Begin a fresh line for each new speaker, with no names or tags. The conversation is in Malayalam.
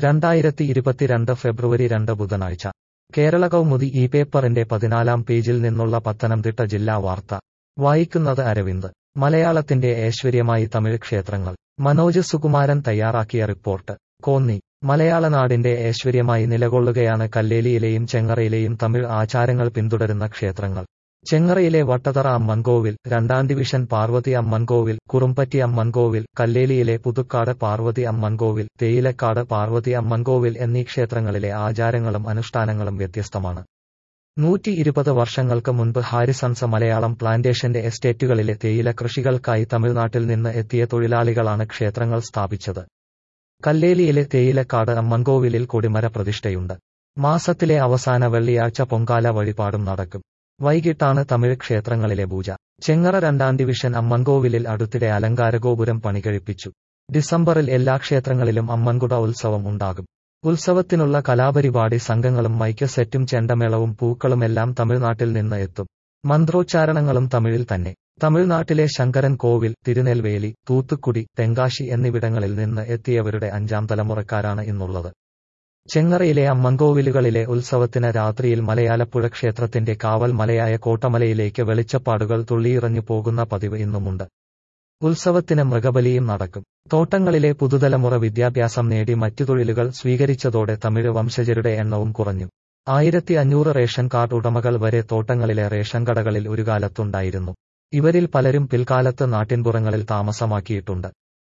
രണ്ടായിരത്തി ഇരുപത്തിരണ്ട് ഫെബ്രുവരി രണ്ട് ബുധനാഴ്ച കേരള കൗമുദി ഈ പേപ്പറിന്റെ പതിനാലാം പേജിൽ നിന്നുള്ള പത്തനംതിട്ട ജില്ലാ വാർത്ത വായിക്കുന്നത് അരവിന്ദ് മലയാളത്തിന്റെ ഐശ്വര്യമായി തമിഴ് ക്ഷേത്രങ്ങൾ മനോജ് സുകുമാരൻ തയ്യാറാക്കിയ റിപ്പോർട്ട് കോന്നി മലയാളനാടിന്റെ ഐശ്വര്യമായി നിലകൊള്ളുകയാണ് കല്ലേലിയിലെയും ചെങ്ങറയിലെയും തമിഴ് ആചാരങ്ങൾ പിന്തുടരുന്ന ക്ഷേത്രങ്ങൾ ചെങ്ങറയിലെ വട്ടതറ അമ്മൻകോവിൽ രണ്ടാം ഡിവിഷൻ പാർവതി അമ്മൻകോവിൽ കുറുമ്പറ്റി അമ്മൻകോവിൽ കല്ലേലിയിലെ പുതുക്കാട് പാർവതി അമ്മൻകോവിൽ തേയിലക്കാട് പാർവതി അമ്മൻകോവിൽ എന്നീ ക്ഷേത്രങ്ങളിലെ ആചാരങ്ങളും അനുഷ്ഠാനങ്ങളും വ്യത്യസ്തമാണ് നൂറ്റി ഇരുപത് വർഷങ്ങൾക്ക് മുൻപ് ഹാരിസൺസ് മലയാളം പ്ലാന്റേഷന്റെ എസ്റ്റേറ്റുകളിലെ തേയില കൃഷികൾക്കായി തമിഴ്നാട്ടിൽ നിന്ന് എത്തിയ തൊഴിലാളികളാണ് ക്ഷേത്രങ്ങൾ സ്ഥാപിച്ചത് കല്ലേലിയിലെ തേയിലക്കാട് അമ്മൻകോവിലിൽ കൊടിമര പ്രതിഷ്ഠയുണ്ട് മാസത്തിലെ അവസാന വെള്ളിയാഴ്ച പൊങ്കാല വഴിപാടും നടക്കും വൈകിട്ടാണ് തമിഴ് ക്ഷേത്രങ്ങളിലെ പൂജ ചെങ്ങറ രണ്ടാം ഡിവിഷൻ അമ്മൻകോവിലിൽ അടുത്തിടെ അലങ്കാരഗോപുരം പണികഴിപ്പിച്ചു ഡിസംബറിൽ എല്ലാ ക്ഷേത്രങ്ങളിലും അമ്മൻകുട ഉത്സവം ഉണ്ടാകും ഉത്സവത്തിനുള്ള കലാപരിപാടി സംഘങ്ങളും മൈക്ക് സെറ്റും ചെണ്ടമേളവും പൂക്കളുമെല്ലാം തമിഴ്നാട്ടിൽ നിന്ന് എത്തും മന്ത്രോച്ചാരണങ്ങളും തമിഴിൽ തന്നെ തമിഴ്നാട്ടിലെ ശങ്കരൻ കോവിൽ തിരുനെൽവേലി തൂത്തുക്കുടി തെങ്കാശി എന്നിവിടങ്ങളിൽ നിന്ന് എത്തിയവരുടെ അഞ്ചാം തലമുറക്കാരാണ് ഇന്നുള്ളത് ചെങ്ങറയിലെ അമ്മൻകോവിലുകളിലെ ഉത്സവത്തിന് രാത്രിയിൽ മലയാലപ്പുഴ ക്ഷേത്രത്തിന്റെ കാവൽ മലയായ കോട്ടമലയിലേക്ക് വെളിച്ചപ്പാടുകൾ തുള്ളിയിറഞ്ഞു പോകുന്ന പതിവ് ഇന്നുമുണ്ട് ഉത്സവത്തിന് മൃഗബലിയും നടക്കും തോട്ടങ്ങളിലെ പുതുതലമുറ വിദ്യാഭ്യാസം നേടി മറ്റു തൊഴിലുകൾ സ്വീകരിച്ചതോടെ തമിഴ് വംശജരുടെ എണ്ണവും കുറഞ്ഞു ആയിരത്തി അഞ്ഞൂറ് റേഷൻ കാർഡ് ഉടമകൾ വരെ തോട്ടങ്ങളിലെ റേഷൻ കടകളിൽ ഒരു കാലത്തുണ്ടായിരുന്നു ഇവരിൽ പലരും പിൽക്കാലത്ത് നാട്ടിൻപുറങ്ങളിൽ താമസമാക്കിയിട്ടുണ്ട്